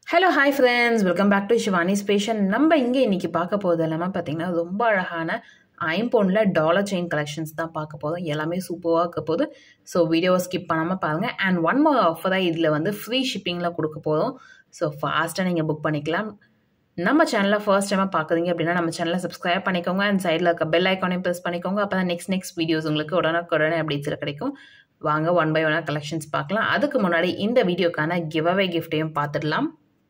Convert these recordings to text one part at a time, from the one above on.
hello hi friends welcome back to Shivani ஸ்பேஷன் நம்ம இங்கே இன்னைக்கு பார்க்க போகிறது எல்லாமே பார்த்தீங்கன்னா ரொம்ப அழகான ஐம்பொனில் டாலர் செயின் கலெக்ஷன்ஸ் தான் பார்க்க போதும் எல்லாமே சூப்பராக இருக்க போகுது ஸோ வீடியோவை ஸ்கிப் பண்ணாமல் பாருங்கள் அண்ட் ஒன் மோர் ஆஃபராக இதில் வந்து ஃப்ரீ ஷிப்பிங்கில் கொடுக்க போதும் ஸோ ஃபாஸ்ட்டாக நீங்கள் புக் பண்ணிக்கலாம் நம்ம சேனலில் ஃபர்ஸ்ட் டைமாக பார்க்குறீங்க அப்படின்னா நம்ம சேனலை சப்ஸ்கிரைப் பண்ணிக்கோங்க அண்ட் சைடில் இருக்க பெல் ஐக்கானையும் ப்ரெஸ் பண்ணிக்கோங்க அப்போ தான் நெக்ஸ்ட் நெக்ஸ்ட் வீடியோஸ் உங்களுக்கு உடனுக்குடனே அப்டேட்ஸில் கிடைக்கும் வாங்க ஒன் பை ஒன்னாக கலெக்ஷன்ஸ் பார்க்கலாம் அதுக்கு முன்னாடி இந்த வீடியோக்கான கிவ் அவே கிஃப்ட்டையும் பார்த்துடலாம்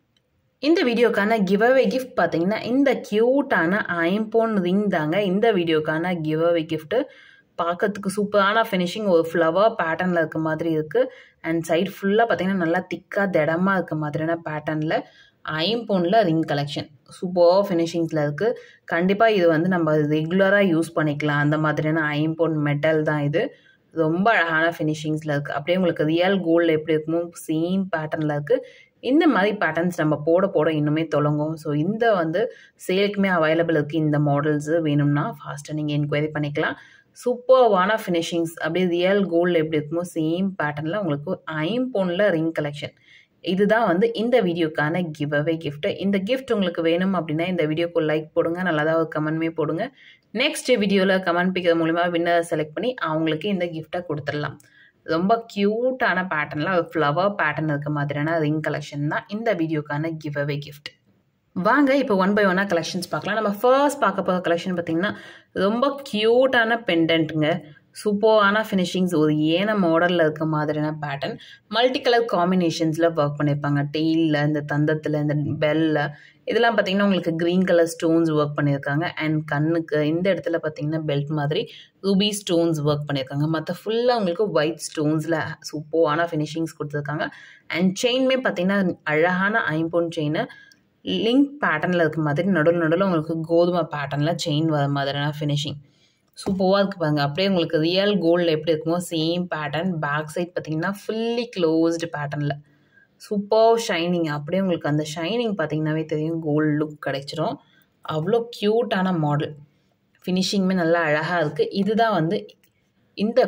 இந்த வீடியோக்கான கிவ் அவே கிஃப்ட் பார்த்தீங்கன்னா இந்த க்யூட்டான ஐம்போன் ரிங் தாங்க இந்த வீடியோக்கான கிவ் அவே கிஃப்ட்டு பார்க்கறதுக்கு சூப்பரான ஃபினிஷிங் ஒரு ஃப்ளவர் பேட்டர்னில் இருக்க மாதிரி இருக்குது அண்ட் சைட் ஃபுல்லாக பார்த்தீங்கன்னா நல்லா திக்காக திடமாக இருக்க மாதிரியான பேட்டர்னில் ஐம்போனில் ரிங் கலெக்ஷன் சூப்பர் ஃபினிஷிங்ஸில் இருக்குது கண்டிப்பாக இது வந்து நம்ம ரெகுலராக யூஸ் பண்ணிக்கலாம் அந்த மாதிரியான ஐம்போன் மெட்டல் தான் இது ரொம்ப அழகான ஃபினிஷிங்ஸில் இருக்குது அப்படியே உங்களுக்கு ரியல் கோல்டில் எப்படி இருக்குமோ சேம் பேட்டர்னில் இருக்குது இந்த மாதிரி பேட்டர்ன்ஸ் நம்ம போட போட இன்னுமே தொடங்கும் ஸோ இந்த வந்து சேலுக்குமே அவைலபிள் இருக்குது இந்த மாடல்ஸு வேணும்னா ஃபாஸ்ட்டாக நீங்கள் என்கொயரி பண்ணிக்கலாம் சூப்பர்வான ஃபினிஷிங்ஸ் அப்படியே ரியல் கோல்டில் எப்படி இருக்குமோ சேம் பேட்டர்னில் உங்களுக்கு ஐம்போனில் ரிங் கலெக்ஷன் இதுதான் வந்து இந்த வீடியோக்கான கிவ் அவே கிஃப்ட் இந்த கிஃப்ட் உங்களுக்கு வேணும் அப்படின்னா இந்த வீடியோக்கு லைக் போடுங்க நல்லதாக ஒரு கமெண்ட்மே போடுங்க நெக்ஸ்ட் வீடியோவில் கமெண்ட் பிக்கிறது மூலிமா வின்னர் செலக்ட் பண்ணி அவங்களுக்கு இந்த கிஃப்ட்டை கொடுத்துடலாம் ரொம்ப க்யூட்டான பேட்டர்னில் ஒரு ஃப்ளவர் பேட்டர்ன் இருக்க மாதிரியான ரிங் கலெக்ஷன் தான் இந்த வீடியோக்கான கிவ் அவே கிஃப்ட் வாங்க இப்போ ஒன் பை ஒன்னாக கலெக்ஷன்ஸ் பார்க்கலாம் நம்ம ஃபர்ஸ்ட் பார்க்க போகிற கலெக்ஷன் பார்த்திங்கன்னா ரொம்ப க்யூட்டான பெண்டன்ட்டுங்க சூப்பரான ஃபினிஷிங்ஸ் ஒரு ஏன மாடலில் இருக்க மாதிரியான பேட்டர்ன் மல்டி கலர் காம்பினேஷன்ஸில் ஒர்க் பண்ணியிருப்பாங்க டெய்லில் இந்த தந்தத்தில் இந்த பெல்லில் இதெல்லாம் பார்த்தீங்கன்னா உங்களுக்கு க்ரீன் கலர் ஸ்டோன்ஸ் ஒர்க் பண்ணியிருக்காங்க அண்ட் கண்ணுக்கு இந்த இடத்துல பார்த்தீங்கன்னா பெல்ட் மாதிரி ரூபி ஸ்டோன்ஸ் ஒர்க் பண்ணியிருக்காங்க மற்ற ஃபுல்லாக உங்களுக்கு ஒயிட் ஸ்டோன்ஸில் சூப்பரான ஃபினிஷிங்ஸ் கொடுத்துருக்காங்க அண்ட் செயின்மே பார்த்தீங்கன்னா அழகான ஐம்போன் செயினை லிங்க் பேட்டர்னில் இருக்க மாதிரி நடுவில் நடுவில் உங்களுக்கு கோதுமை பேட்டர்னில் செயின் வர மாதிரியான ஃபினிஷிங் சூப்பராக இருக்குது பாருங்க அப்படியே உங்களுக்கு ரியல் கோல்டில் எப்படி இருக்குமோ சேம் பேட்டர்ன் பேக் சைட் பார்த்தீங்கன்னா ஃபுல்லி க்ளோஸ்டு பேட்டர்னில் சூப்பர் ஷைனிங் அப்படியே உங்களுக்கு அந்த ஷைனிங் பார்த்தீங்கன்னாவே தெரியும் கோல்டு லுக் கிடைச்சிரும் அவ்வளோ க்யூட்டான மாடல் ஃபினிஷிங்குமே நல்லா அழகாக இருக்குது இதுதான் வந்து இந்த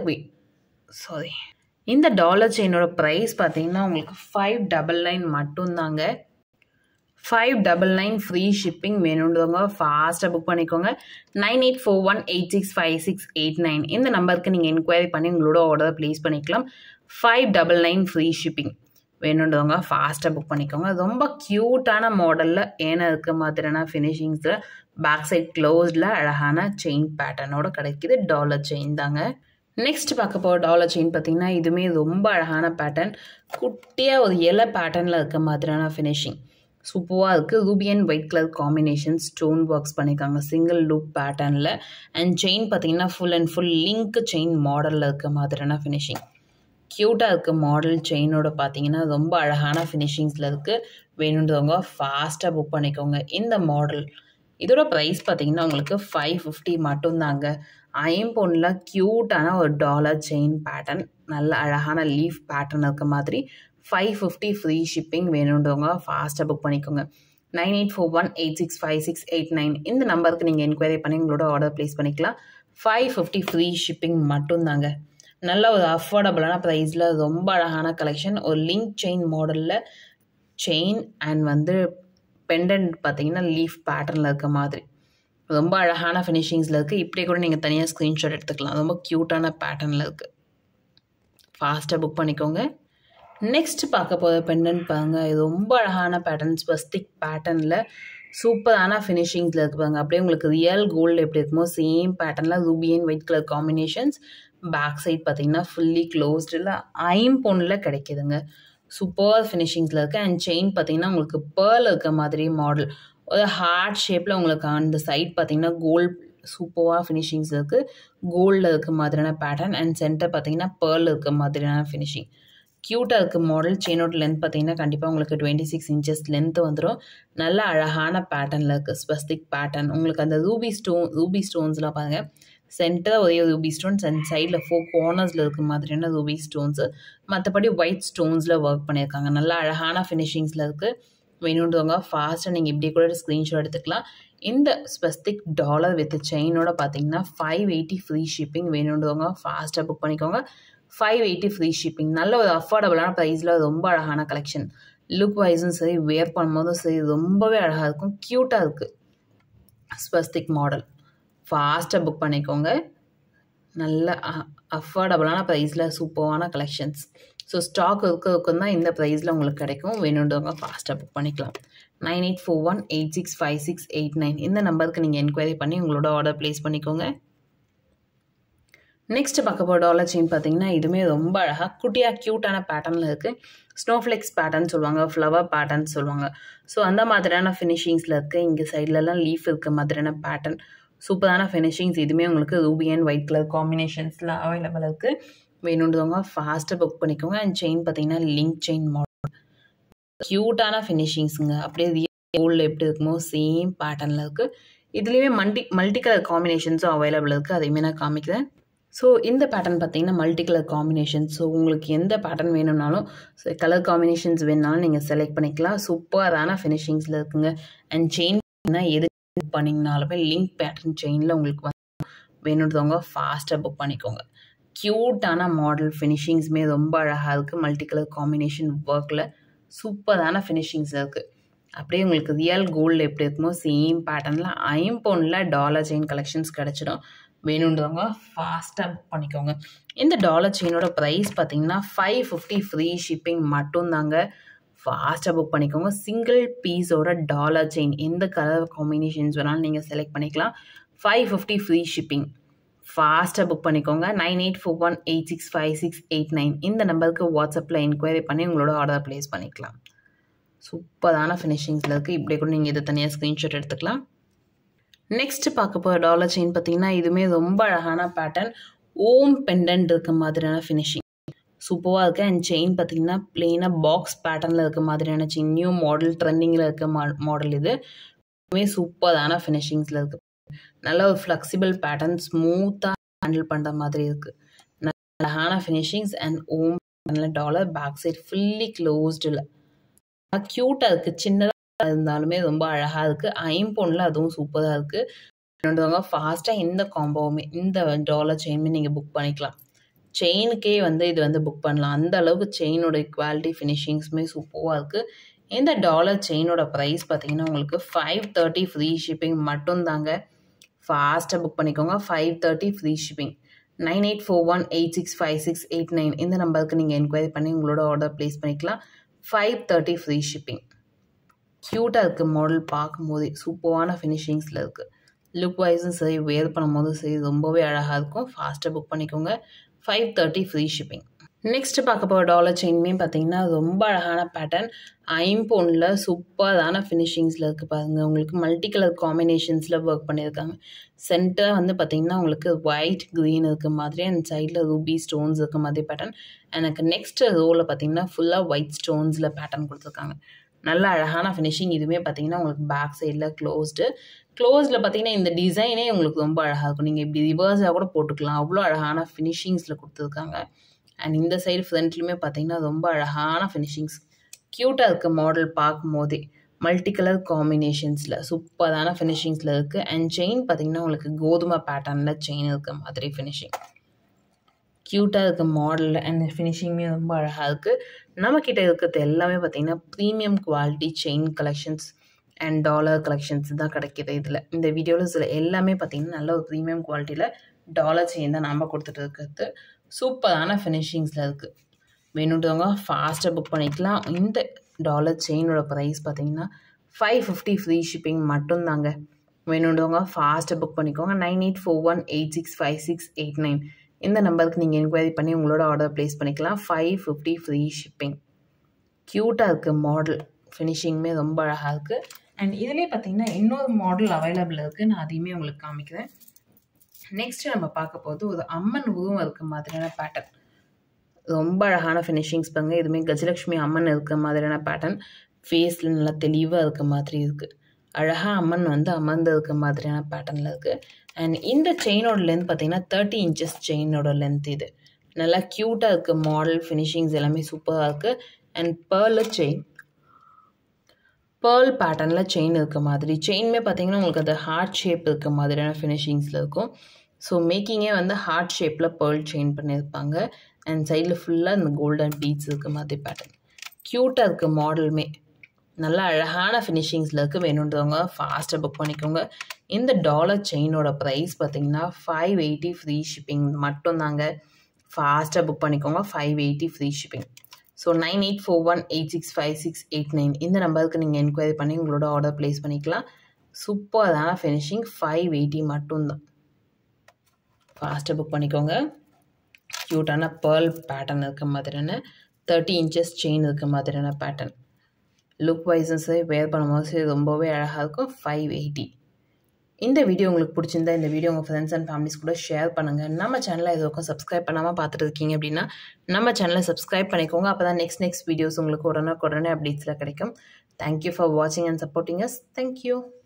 சாரி இந்த டாலர் செயினோட ப்ரைஸ் பார்த்தீங்கன்னா உங்களுக்கு ஃபைவ் டபுள் நைன் மட்டும்தாங்க five double nine free shipping வேணுன்றவங்க ஃபாஸ்ட்டாக புக் பண்ணிக்கோங்க nine eight four one eight six five six eight nine இந்த நம்பருக்கு நீங்கள் என்கொயரி பண்ணி உங்களோட ஆர்டர் ப்ளேஸ் பண்ணிக்கலாம் five double nine free shipping வேணுன்றவங்க ஃபாஸ்ட்டாக புக் பண்ணிக்கோங்க ரொம்ப க்யூட்டான மாடலில் ஏன்னா இருக்க மாதிரியான ஃபினிஷிங்ஸில் பேக் சைட் க்ளோஸில் அழகான செயின் பேட்டர்னோட கிடைக்கிது டாலர் செயின் தாங்க நெக்ஸ்ட் பார்க்க போகிற டாலர் செயின் பார்த்தீங்கன்னா இதுவுமே ரொம்ப அழகான பேட்டர்ன் குட்டியாக ஒரு இலை பேட்டர்னில் இருக்க மாதிரியான ஃபினிஷிங் சூப்பராக இருக்குது ruby and white colour combination stone works பண்ணியிருக்காங்க சிங்கிள் லூப் பேட்டர்னில் அண்ட் செயின் பார்த்தீங்கன்னா full and full link chain மாடலில் இருக்க மாதிரியான ஃபினிஷிங் க்யூட்டாக இருக்க மாடல் செயினோட பார்த்தீங்கன்னா ரொம்ப அழகான ஃபினிஷிங்ஸில் இருக்குது வேணுன்றவங்க ஃபாஸ்ட்டாக புக் பண்ணிக்கோங்க இந்த மாடல் இதோட ப்ரைஸ் பார்த்தீங்கன்னா உங்களுக்கு ஃபைவ் ஃபிஃப்டி மட்டும்தாங்க ஐம்பொன்னில் க்யூட்டான ஒரு டாலர் செயின் பேட்டர்ன் நல்ல அழகான லீஃப் பேட்டர்ன் இருக்க மாதிரி ஃபைவ் ஃபிஃப்டி ஃப்ரீ ஷிப்பிங் வேணுன்றவங்க ஃபாஸ்ட்டாக புக் பண்ணிக்கோங்க nine eight four one eight six five six eight nine இந்த நம்பருக்கு நீங்கள் என்கொயரி பண்ணி உங்களோட ஆர்டர் ப்ளேஸ் பண்ணிக்கலாம் ஃபைவ் ஃபிஃப்டி ஃப்ரீ ஷிப்பிங் மட்டும்தாங்க நல்ல ஒரு அஃபோர்டபுளான ப்ரைஸில் ரொம்ப அழகான கலெக்ஷன் ஒரு லிங்க் செயின் மாடலில் செயின் அண்ட் வந்து பெண்டன்ட் பார்த்தீங்கன்னா லீஃப் பேட்டர்னில் இருக்க மாதிரி ரொம்ப அழகான ஃபினிஷிங்ஸில் இருக்குது இப்படியே கூட நீங்கள் தனியாக ஸ்க்ரீன்ஷாட் எடுத்துக்கலாம் ரொம்ப க்யூட்டான பேட்டர்னில் இருக்குது ஃபாஸ்ட்டாக புக் பண்ணிக்கோங்க நெக்ஸ்ட் பார்க்க போகிற பெண்டன்ட் பாருங்க இது ரொம்ப அழகான பேட்டர்ன் ஸ்பெஸ்டிக் பேட்டர்னில் சூப்பரான ஃபினிஷிங்ஸில் இருக்கு பாருங்க அப்படியே உங்களுக்கு ரியல் கோல்டு எப்படி இருக்குமோ சேம் பேட்டர்னில் ruby and white colour combinations back side பார்த்தீங்கன்னா ஃபுல்லி க்ளோஸ்டில் ஐம்பொன்னில் கிடைக்கிதுங்க சூப்பர் ஃபினிஷிங்ஸில் இருக்குது அண்ட் செயின் பார்த்தீங்கன்னா உங்களுக்கு பேர்ல் இருக்க மாதிரி மாடல் ஒரு ஹார்ட் ஷேப்பில் உங்களுக்கு அந்த சைட் பார்த்தீங்கன்னா கோல்ட் சூப்பராக ஃபினிஷிங்ஸ் இருக்குது கோல்டில் இருக்க மாதிரியான பேட்டர்ன் அண்ட் சென்டர் பார்த்தீங்கன்னா பேர்ல் இருக்க மாதிரியான ஃபினிஷிங் க்யூட்டாக இருக்க மாடல் செயினோட லென்த் பார்த்தீங்கன்னா கண்டிப்பாக உங்களுக்கு டுவெண்ட்டி சிக்ஸ் இன்ச்சஸ் லென்த்து வந்துடும் நல்ல அழகான பேட்டர்னில் இருக்குது ஸ்பெசிஃபிக் பேட்டர்ன் உங்களுக்கு அந்த ரூபி ஸ்டோன் ரூபி ஸ்டோன்ஸ்லாம் பாருங்கள் சென்டராக ஒரே ரூபி ஸ்டோன்ஸ் அண்ட் சைடில் ஃபோர் கார்னர்ஸில் இருக்க மாதிரியான ரூபி ஸ்டோன்ஸு மற்றபடி ஒயிட் ஸ்டோன்ஸில் ஒர்க் பண்ணியிருக்காங்க நல்ல அழகான ஃபினிஷிங்ஸில் இருக்குது வேணுன்றவங்க ஃபாஸ்ட்டாக நீங்கள் இப்படி கூட ஸ்க்ரீன்ஷாட் எடுத்துக்கலாம் இந்த ஸ்பெசிஃபிக் டாலர் வித் செயினோட பார்த்தீங்கன்னா ஃபைவ் எயிட்டி ஃப்ரீ ஷிப்பிங் வேணுன்றவங்க ஃபாஸ்ட்டாக புக் பண்ணிக்கோங்க ஃபைவ் எயிட்டி ஃப்ரீ ஷிப்பிங் நல்ல ஒரு அஃபோர்டபுளான ப்ரைஸில் ரொம்ப அழகான கலெக்ஷன் லுக் வைஸும் சரி வேர் பண்ணும்போதும் சரி ரொம்பவே அழகாக இருக்கும் க்யூட்டாக இருக்குது ஸ்பெஸ்டிக் மாடல் ஃபாஸ்ட்டாக புக் பண்ணிக்கோங்க நல்ல அஃபோர்டபுளான ப்ரைஸில் சூப்பரான கலெக்ஷன்ஸ் ஸோ ஸ்டாக் இருக்கிறதுக்கு தான் இந்த ப்ரைஸில் உங்களுக்கு கிடைக்கும் வேணுன்றவங்க ஃபாஸ்ட்டாக புக் பண்ணிக்கலாம் nine eight four one eight six five six eight nine இந்த நம்பருக்கு நீங்கள் என்கொயரி பண்ணி உங்களோட ஆர்டர் ப்ளேஸ் பண்ணிக்கோங்க நெக்ஸ்ட் பார்க்க போகிற டாலர் செயின் பார்த்தீங்கன்னா இதுவுமே ரொம்ப அழகாக குட்டியாக க்யூட்டான பேட்டர்னில் இருக்குது ஸ்னோஃப்ளெக்ஸ் பேட்டர்ன் சொல்லுவாங்க ஃப்ளவர் பேட்டர்ன் சொல்லுவாங்க ஸோ அந்த மாதிரியான ஃபினிஷிங்ஸில் இருக்குது இங்கே சைட்லலாம் லீஃப் இருக்க மாதிரியான பேட்டர்ன் சூப்பரான ஃபினிஷிங்ஸ் இதுவுமே உங்களுக்கு ரூபி அண்ட் ஒயிட் கலர் காம்பினேஷன்ஸில் அவைலபிள் இருக்குது வேணுன்றவங்க ஃபாஸ்ட்டாக புக் பண்ணிக்கோங்க அண்ட் செயின் பார்த்தீங்கன்னா லிங்க் செயின் மாடல் க்யூட்டான ஃபினிஷிங்ஸுங்க அப்படியே ரியல் கோல்டில் எப்படி இருக்குமோ சேம் பேட்டர்னில் இருக்குது இதுலேயுமே மல்டி மல்டி கலர் காம்பினேஷன்ஸும் அவைலபிள் இருக்குது அதையுமே நான் காமிக்கிறேன் ஸோ இந்த பேட்டர்ன் பார்த்தீங்கன்னா மல்டி கலர் காம்பினேஷன் ஸோ உங்களுக்கு எந்த பேட்டர்ன் வேணும்னாலும் ஸோ கலர் காம்பினேஷன்ஸ் வேணுனாலும் நீங்கள் செலக்ட் பண்ணிக்கலாம் சூப்பரான ஃபினிஷிங்ஸில் இருக்குங்க அண்ட் செயின் எது பண்ணிங்கனாலுமே லிங்க் பேட்டர்ன் செயினில் உங்களுக்கு வந்து வேணுன்றவங்க ஃபாஸ்ட்டாக புக் பண்ணிக்கோங்க க்யூட்டான மாடல் ஃபினிஷிங்ஸுமே ரொம்ப அழகாக இருக்குது மல்டி கலர் காம்பினேஷன் ஒர்க்கில் சூப்பரான ஃபினிஷிங்ஸ் இருக்குது அப்படியே உங்களுக்கு ரியல் கோல்டு எப்படி இருக்குமோ சேம் பேட்டர்னில் ஐம்பொன்னில் டாலர் செயின் கலெக்ஷன்ஸ் கிடச்சிடும் வேணுன்றவங்க ஃபாஸ்ட்டாக புக் பண்ணிக்கோங்க இந்த டாலர் செயினோட ப்ரைஸ் பார்த்தீங்கன்னா ஃபைவ் ஃபிஃப்டி ஃப்ரீ ஷிப்பிங் மட்டும்தாங்க ஃபாஸ்ட்டாக புக் பண்ணிக்கோங்க சிங்கிள் பீஸோட டாலர் செயின் எந்த கலர் காம்பினேஷன்ஸ் வேணாலும் நீங்கள் செலக்ட் பண்ணிக்கலாம் ஃபைவ் ஃபிஃப்டி ஃப்ரீ ஷிப்பிங் ஃபாஸ்ட்டாக புக் பண்ணிக்கோங்க nine eight four one eight six five six eight nine இந்த நம்பருக்கு வாட்ஸ்அப்பில் என்கொயரி பண்ணி உங்களோட ஆர்டர் ப்ளேஸ் பண்ணிக்கலாம் சூப்பரான ஃபினிஷிங்ஸில் இருக்குது இப்படி கூட நீங்கள் இதை தனியாக ஸ்க்ரீன்ஷாட் எடுத்துக்கலாம் நெக்ஸ்ட் பார்க்க போகிற டாலர் செயின் பார்த்தீங்கன்னா இதுவுமே ரொம்ப அழகான பேட்டர்ன் ஓம் பெண்டன்ட் இருக்க மாதிரியான ஃபினிஷிங் சூப்பராக இருக்குது அண்ட் செயின் பார்த்தீங்கன்னா பிளெயினாக பாக்ஸ் பேட்டர்னில் இருக்க மாதிரியான செயின் நியூ மாடல் ட்ரெண்டிங்கில் இருக்க மா மாடல் இது இதுவுமே சூப்பரான ஃபினிஷிங்ஸில் இருக்குது நல்ல ஒரு ஃப்ளெக்சிபிள் பேட்டர்ன் ஸ்மூத்தாக ஹேண்டில் பண்ணுற மாதிரி இருக்குது நல்ல அழகான finishings and Om dollar back side fully க்ளோஸ்டில் க்யூட்டாக இருக்குது சின்னதாக இருந்தாலுமே ரொம்ப அழகாக இருக்குது ஐம்பொன்னில் அதுவும் சூப்பராக இருக்குது ரெண்டுவங்க ஃபாஸ்ட்டாக இந்த காம்போவுமே இந்த டாலர் செயினுமே நீங்கள் புக் பண்ணிக்கலாம் செயினுக்கே வந்து இது வந்து புக் பண்ணலாம் அந்த அளவுக்கு செயினோட குவாலிட்டி ஃபினிஷிங்ஸுமே சூப்பராக இருக்குது இந்த டாலர் செயினோட ப்ரைஸ் பார்த்தீங்கன்னா உங்களுக்கு ஃபைவ் தேர்ட்டி ஃப்ரீ ஷிப்பிங் மட்டும்தாங்க ஃபாஸ்ட்டாக புக் பண்ணிக்கோங்க five thirty free shipping nine eight four one eight six five six eight nine இந்த நம்பருக்கு நீங்கள் என்கொயரி பண்ணி உங்களோட ஆர்டர் ப்ளேஸ் பண்ணிக்கலாம் ஃபைவ் தேர்ட்டி ஃப்ரீ ஷிப்பிங் க்யூட்டாக இருக்குது மாடல் பார்க்கும்போதே சூப்பரான ஃபினிஷிங்ஸில் இருக்குது லுக் வைஸும் சரி வேர் பண்ணும்போதும் சரி ரொம்பவே அழகாக இருக்கும் ஃபாஸ்ட்டாக புக் பண்ணிக்கோங்க five thirty free shipping next பார்க்க போகிற டாலர் செயின்மே பார்த்தீங்கன்னா ரொம்ப அழகான பேட்டர்ன் ஐம்பொன்னில் சூப்பரான ஃபினிஷிங்ஸில் இருக்குது பாருங்கள் உங்களுக்கு மல்டி கலர் காம்பினேஷன்ஸில் ஒர்க் பண்ணியிருக்காங்க சென்டர் வந்து பார்த்திங்கன்னா உங்களுக்கு ஒயிட் க்ரீன் இருக்க மாதிரி அண்ட் சைடில் ரூபி ஸ்டோன்ஸ் இருக்க மாதிரி பேட்டர்ன் எனக்கு நெக்ஸ்ட் ரோவில் பார்த்தீங்கன்னா ஃபுல்லாக ஒயிட் ஸ்டோன்ஸில் பேட்டர்ன் கொடுத்துருக்காங்க நல்ல அழகான ஃபினிஷிங் இதுவுமே பார்த்தீங்கன்னா உங்களுக்கு பேக் சைடில் க்ளோஸ்டு க்ளோஸில் பார்த்தீங்கன்னா இந்த டிசைனே உங்களுக்கு ரொம்ப அழகாக இருக்கும் நீங்கள் இப்படி ரிவர்ஸாக கூட போட்டுக்கலாம் அவ்வளோ அழகான ஃபினிஷிங்ஸில் கொடுத்துருக்காங்க அண்ட் இந்த சைடு ஃப்ரண்ட்லையுமே பார்த்தீங்கன்னா ரொம்ப அழகான ஃபினிஷிங்ஸ் க்யூட்டாக இருக்க மாடல் பார்க்கும்போதே மல்டி கலர் காம்பினேஷன்ஸில் சூப்பரான ஃபினிஷிங்ஸில் இருக்குது அண்ட் செயின் பார்த்தீங்கன்னா உங்களுக்கு கோதுமை பேட்டர்னில் செயின் இருக்க மாதிரி ஃபினிஷிங் க்யூட்டாக இருக்க மாடல் அண்ட் ஃபினிஷிங்குமே ரொம்ப அழகாக இருக்குது நம்மக்கிட்ட இருக்கிறது எல்லாமே பார்த்திங்கன்னா premium quality chain collections and dollar collections தான் கிடைக்கிது இதில் இந்த வீடியோவில் சில எல்லாமே பார்த்திங்கன்னா நல்ல ஒரு ப்ரீமியம் குவாலிட்டியில் டாலர் செயின் தான் நம்ம கொடுத்துட்டு இருக்கிறது சூப்பரான ஃபினிஷிங்ஸில் இருக்குது வேணுன்றவங்க ஃபாஸ்ட்டாக புக் பண்ணிக்கலாம் இந்த டாலர் செயினோட ப்ரைஸ் பார்த்தீங்கன்னா ஃபைவ் ஃபிஃப்டி ஃப்ரீ ஷிப்பிங் மட்டும்தாங்க வேணுன்றவங்க ஃபாஸ்ட்டாக புக் பண்ணிக்கோங்க nine eight four one eight six five six eight nine இந்த நம்பருக்கு நீங்கள் என்கொயரி பண்ணி உங்களோட ஆர்டர் ப்ளேஸ் பண்ணிக்கலாம் ஃபைவ் ஃபிஃப்டி ஃப்ரீ ஷிப்பிங் க்யூட்டாக இருக்குது மாடல் ஃபினிஷிங்குமே ரொம்ப அழகாக இருக்குது அண்ட் இதுலேயே பார்த்தீங்கன்னா இன்னொரு மாடல் அவைலபிள் இருக்குது நான் அதையுமே உங்களுக்கு காமிக்கிறேன் நெக்ஸ்ட்டு நம்ம பார்க்க போது ஒரு அம்மன் உருவம் இருக்க மாதிரியான பேட்டர்ன் ரொம்ப அழகான ஃபினிஷிங்ஸ் பாருங்க இதுவுமே கஜலக்ஷ்மி அம்மன் இருக்க மாதிரியான பேட்டர்ன் ஃபேஸில் நல்லா தெளிவாக இருக்க மாதிரி இருக்குது அழகாக அம்மன் வந்து அமர்ந்து இருக்க மாதிரியான பேட்டர்னில் இருக்குது அண்ட் இந்த செயினோட லென்த் பார்த்தீங்கன்னா தேர்ட்டி இன்ச்சஸ் செயினோட லென்த் இது நல்லா க்யூட்டாக இருக்குது மாடல் ஃபினிஷிங்ஸ் எல்லாமே சூப்பராக இருக்குது அண்ட் பேர்ல செயின் பேர்ல் பேட்டர்னில் செயின் இருக்க மாதிரி செயின்மே பார்த்தீங்கன்னா உங்களுக்கு அது ஹார்ட் ஷேப் இருக்க மாதிரியான ஃபினிஷிங்ஸில் இருக்கும் ஸோ மேக்கிங்கே வந்து ஹார்ட் ஷேப்பில் பேர்ல் செயின் பண்ணியிருப்பாங்க அண்ட் சைடில் ஃபுல்லாக இந்த கோல்டன் பீட்ஸ் இருக்க மாதிரி பேட்டர்ன் க்யூட்டாக இருக்குது மாடலுமே நல்ல அழகான ஃபினிஷிங்ஸில் இருக்குது வேணுன்றவங்க ஃபாஸ்ட்டாக புக் பண்ணிக்கோங்க இந்த டாலர் செயினோட ப்ரைஸ் பார்த்தீங்கன்னா ஃபைவ் எயிட்டி ஃப்ரீ ஷிப்பிங் மட்டும்தாங்க ஃபாஸ்ட்டாக புக் பண்ணிக்கோங்க five eighty free shipping so nine eight four one eight six five six eight nine இந்த நம்பருக்கு நீங்கள் என்கொயரி பண்ணி உங்களோட ஆர்டர் ப்ளேஸ் பண்ணிக்கலாம் சூப்பரான ஃபினிஷிங் ஃபைவ் எயிட்டி மட்டும்தான் ஃபாஸ்ட்டாக புக் பண்ணிக்கோங்க க்யூட்டான பேர்ல் பேட்டர்ன் இருக்க மாதிரியான தேர்ட்டி இன்ச்சஸ் செயின் இருக்க மாதிரியான பேட்டர்ன் லுக் வைஸும் சரி வேர் பண்ணும்போது சரி ரொம்பவே அழகாக இருக்கும் ஃபைவ் எயிட்டி இந்த வீடியோ உங்களுக்கு பிடிச்சிருந்தா இந்த வீடியோ உங்கள் ஃப்ரெண்ட்ஸ் அண்ட் ஃபேமிலிஸ் கூட ஷேர் பண்ணுங்கள் நம்ம சேனலை எதுவும் சப்ஸ்கிரைப் பண்ணாமல் பார்த்துட்டு இருக்கீங்க அப்படின்னா நம்ம சேனலை சப்ஸ்கிரைப் பண்ணிக்கோங்க அப்போ தான் நெக்ஸ்ட் நெக்ஸ்ட் வீடியோஸ் உங்களுக்கு உடனே உடனே அப்டேட்ஸில் கிடைக்கும் தேங்க்யூ ஃபார் வாட்சிங் அண்ட் சப்போர்ட்டிங் அஸ் தேங்க்யூ